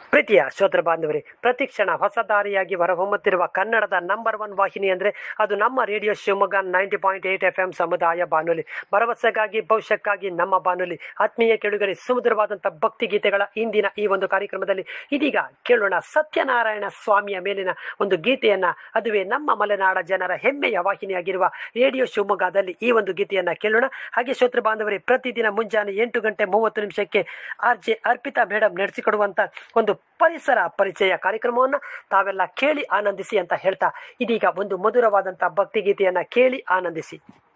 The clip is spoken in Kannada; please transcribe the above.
ಪ್ರೀತಿಯ ಶ್ರೋತೃ ಬಾಂಧವರೇ ಪ್ರತಿಕ್ಷಣ ಹೊಸ ದಾರಿಯಾಗಿ ಹೊರಹೊಮ್ಮುತ್ತಿರುವ ಕನ್ನಡದ ನಂಬರ್ ಒನ್ ವಾಹಿನಿ ಅಂದರೆ ಅದು ನಮ್ಮ radio Shivamogga ninety point eight F M ಸಮುದಾಯ ಬಾನುಲಿ ಭರವಸೆಗಾಗಿ ಭವಿಷ್ಯಕ್ಕಾಗಿ ನಮ್ಮ ಬಾನುಲಿ ಆತ್ಮೀಯ ಕೆಳುಗರೆ ಸುಮಧುರವಾದಂಥ ಭಕ್ತಿ ಗೀತೆಗಳ ಇಂದಿನ ಈ ಒಂದು ಕಾರ್ಯಕ್ರಮದಲ್ಲಿ ಇದೀಗ ಕೇಳೋಣ ಸತ್ಯನಾರಾಯಣ ಸ್ವಾಮಿಯ ಮೇಲಿನ ಒಂದು ಗೀತೆಯನ್ನ ಅದುವೇ ನಮ್ಮ ಮಲೆನಾಡ ಜನರ ಹೆಮ್ಮೆಯ ವಾಹಿನಿಯಾಗಿರುವ ರೇಡಿಯೋ ಶಿವಮೊಗ್ಗದಲ್ಲಿ ಈ ಒಂದು ಗೀತೆಯನ್ನ ಕೇಳೋಣ ಹಾಗೆ ಶ್ರೋತೃ ಬಾಂಧವರೇ ಪ್ರತಿದಿನ ಮುಂಜಾನೆ ಎಂಟು ಗಂಟೆ ಮೂವತ್ತು ನಿಮಿಷಕ್ಕೆ ಆರ್ ಜೆ ಅರ್ಪಿತಾ ಮೇಡಮ್ ನಡೆಸಿಕೊಡುವಂತ ಒಂದು ಪರಿಸರ ಪರಿಚಯ ಕಾರ್ಯಕ್ರಮವನ್ನು ತಾವೆಲ್ಲ ಕೇಳಿ ಆನಂದಿಸಿ ಅಂತ ಹೇಳ್ತಾ ಇದೀಗ ಒಂದು ಮಧುರವಾದಂತಹ ಭಕ್ತಿ ಗೀತೆಯನ್ನ ಕೇಳಿ ಆನಂದಿಸಿ